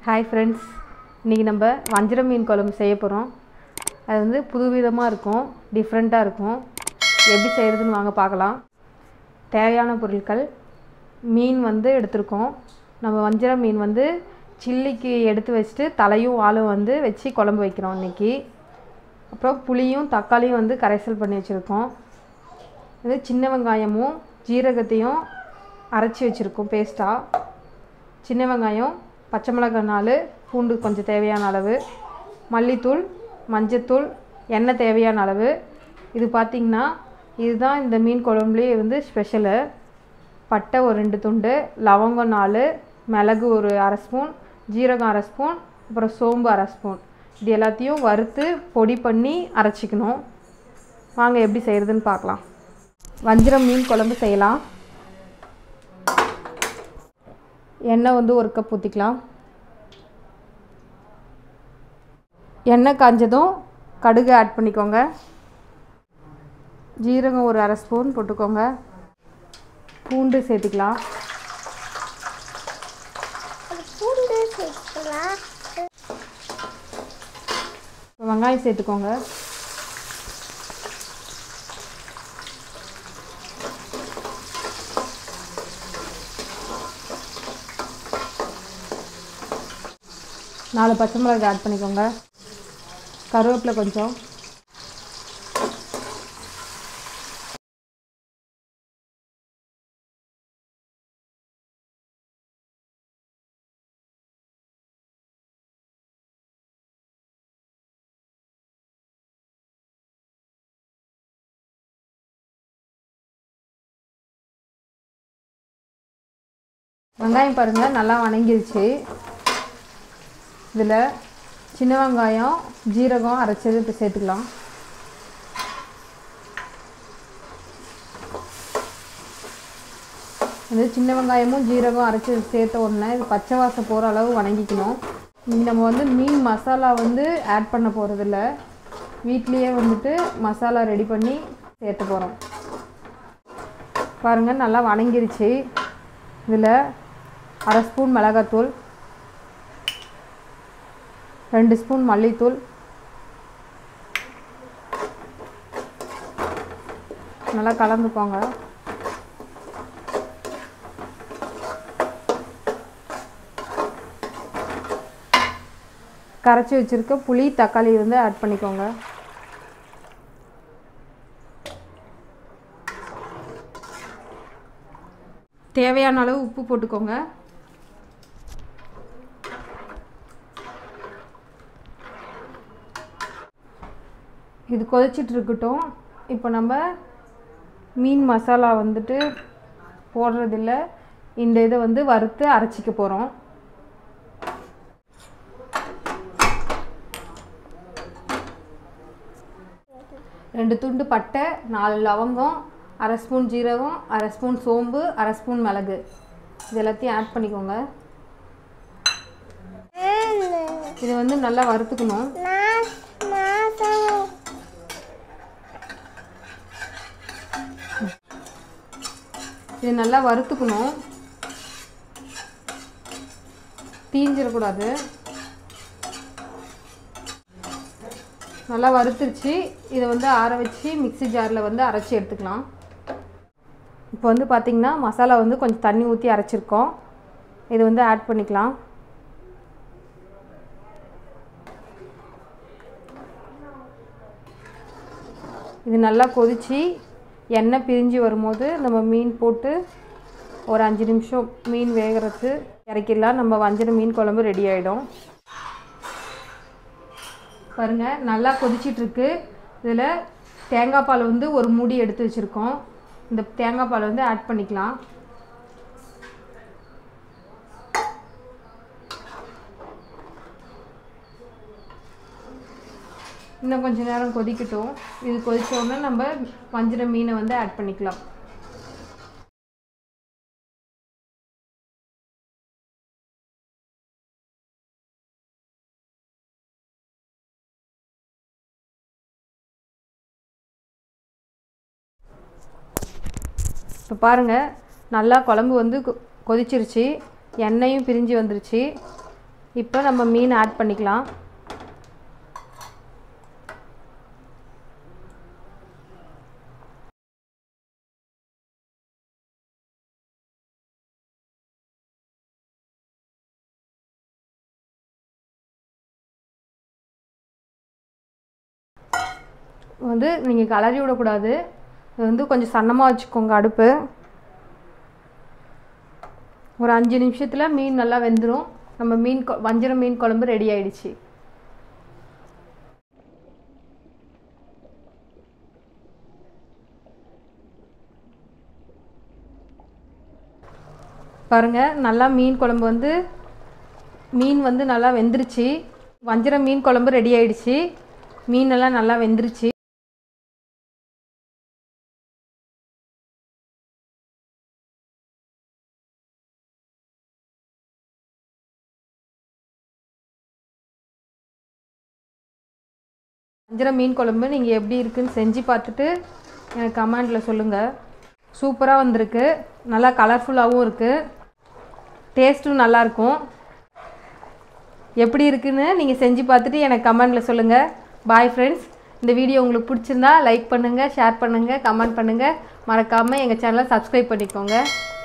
hi friends இன்றைக்கி நம்ம வஞ்சர மீன் குழம்பு செய்ய போகிறோம் அது வந்து புதுவிதமாக இருக்கும் டிஃப்ரெண்ட்டாக இருக்கும் எப்படி செய்கிறதுன்னு வாங்க பார்க்கலாம் தேவையான பொருட்கள் மீன் வந்து எடுத்திருக்கோம் நம்ம வஞ்சர மீன் வந்து சில்லிக்கு எடுத்து வச்சுட்டு தலையும் வாலும் வந்து வச்சு குழம்பு வைக்கிறோம் இன்றைக்கி அப்புறம் புளியும் தக்காளியும் வந்து கரைசல் பண்ணி வச்சுருக்கோம் இது சின்ன வெங்காயமும் ஜீரகத்தையும் அரைச்சி வச்சுருக்கோம் பேஸ்ட்டாக சின்ன வெங்காயம் பச்சை மிளகாய் நாலு பூண்டு கொஞ்சம் தேவையான அளவு மல்லித்தூள் மஞ்சத்தூள் எண்ணெய் தேவையான அளவு இது பார்த்திங்கன்னா இதுதான் இந்த மீன் குழம்புலேயே வந்து ஸ்பெஷலு பட்டை ஒரு ரெண்டு துண்டு லவங்கம் நாலு மிளகு ஒரு அரை ஸ்பூன் ஜீரகம் அரை ஸ்பூன் அப்புறம் சோம்பு அரை ஸ்பூன் இது எல்லாத்தையும் வறுத்து பொடி பண்ணி அரைச்சிக்கணும் வாங்க எப்படி செய்கிறதுன்னு பார்க்கலாம் வஞ்சிரம் மீன் குழம்பு செய்யலாம் எண்ணெய் வந்து ஒரு கப் ஊற்றிக்கலாம் எண்ணெய் காஞ்சதும் கடுகு ஆட் பண்ணிக்கோங்க ஜீரகம் ஒரு அரை ஸ்பூன் போட்டுக்கோங்க பூண்டு சேர்த்துக்கலாம் பூண்டு சேர்த்துக்கலாம் வெங்காயம் சேர்த்துக்கோங்க நாலு பச்சை மிளகாய் ஆட் பண்ணிக்கோங்க கருவேப்பிலை கொஞ்சம் வெங்காயம் பாருங்கள் நல்லா வணங்கிருச்சு இதில் சின்ன வெங்காயம் ஜீரகம் அரைச்சது இப்போ சேர்த்துக்கலாம் இது சின்ன வெங்காயமும் ஜீரகம் அரைச்சி சேர்த்த உடனே இது பச்சை வாசம் போகிற அளவு வணங்கிக்கணும் இனி நம்ம வந்து மீன் மசாலா வந்து ஆட் பண்ண போகிறதில்ல வீட்லேயே வந்துட்டு மசாலா ரெடி பண்ணி சேர்த்து போகிறோம் பாருங்கள் நல்லா வணங்கிருச்சு இதில் அரை ஸ்பூன் மிளகாத்தூள் ரெண்டு ஸ்பூன் மல்லித்தூள் நல்லா கலந்துக்கோங்க கரைச்சி வச்சுருக்க புளி தக்காளி வந்து ஆட் பண்ணிக்கோங்க தேவையான அளவு உப்பு போட்டுக்கோங்க இது கொதிச்சிட்டு இருக்கட்டும் இப்போ நம்ம மீன் மசாலா வந்துட்டு போடுறதில்ல இந்த இதை வந்து வறுத்து அரைச்சிக்க போகிறோம் ரெண்டு துண்டு பட்டை நாலு லவங்கம் அரை ஸ்பூன் ஜீரகம் அரை ஸ்பூன் சோம்பு அரை ஸ்பூன் மிளகு இது எல்லாத்தையும் ஆட் பண்ணிக்கோங்க இது வந்து நல்லா வறுத்துக்கணும் நான் நான் இது நல்லா வறுத்துக்கணும் தீஞ்சிடக்கூடாது நல்லா வறுத்துருச்சு இதை வந்து ஆற வச்சு மிக்ஸி ஜாரில் வந்து அரைச்சி எடுத்துக்கலாம் இப்போ வந்து பார்த்திங்கன்னா மசாலா வந்து கொஞ்சம் தண்ணி ஊற்றி அரைச்சிருக்கோம் இது வந்து ஆட் பண்ணிக்கலாம் இது நல்லா கொதிச்சு எண்ணெய் பிரிஞ்சு வரும்போது நம்ம மீன் போட்டு ஒரு அஞ்சு நிமிஷம் மீன் வேகிறது இறக்கிடலாம் நம்ம வஞ்சர மீன் குழம்பு ரெடி ஆகிடும் பாருங்கள் நல்லா கொதிச்சிட்ருக்கு இதில் தேங்காய் பால் வந்து ஒரு மூடி எடுத்து வச்சுருக்கோம் இந்த தேங்காய் பால் வந்து ஆட் பண்ணிக்கலாம் இன்னும் கொஞ்சம் நேரம் கொதிக்கட்டும் இது கொதிச்ச உடனே நம்ம வஞ்சிர மீனை வந்து ஆட் பண்ணிக்கலாம் இப்போ பாருங்கள் நல்லா குழம்பு வந்து கொ- கொதிச்சிருச்சு எண்ணெயும் பிரிஞ்சு வந்துருச்சு இப்போ நம்ம மீன் ஆட் பண்ணிக்கலாம் வந்து நீங்கள் கலரி விடக்கூடாது இது வந்து கொஞ்சம் சன்னமாக வச்சுக்கோங்க அடுப்பு ஒரு அஞ்சு நிமிஷத்தில் மீன் நல்லா வெந்துடும் நம்ம மீன் கொ- வஞ்சரம் மீன் குழம்பு ரெடி ஆயிடுச்சு பாருங்க நல்லா மீன் குழம்பு வந்து மீன் வந்து நல்லா வெந்துருச்சு வஞ்சரம் மீன் குழம்பு ரெடி ஆயிடுச்சு மீன் எல்லாம் நல்லா வெந்துருச்சு வஞ்சரம் மீன் குழம்பு நீங்கள் எப்படி இருக்குன்னு செஞ்சு பார்த்துட்டு எனக்கு கமெண்டில் சொல்லுங்கள் சூப்பராக வந்திருக்கு நல்லா கலர்ஃபுல்லாகவும் இருக்குது டேஸ்ட்டும் நல்லாயிருக்கும் எப்படி இருக்குன்னு நீங்கள் செஞ்சு பார்த்துட்டு எனக்கு கமெண்டில் சொல்லுங்கள் பாய் ஃப்ரெண்ட்ஸ் இந்த வீடியோ உங்களுக்கு பிடிச்சிருந்தா லைக் பண்ணுங்கள் ஷேர் பண்ணுங்கள் கமெண்ட் பண்ணுங்கள் மறக்காமல் எங்கள் சேனலை சப்ஸ்கிரைப் பண்ணிக்கோங்க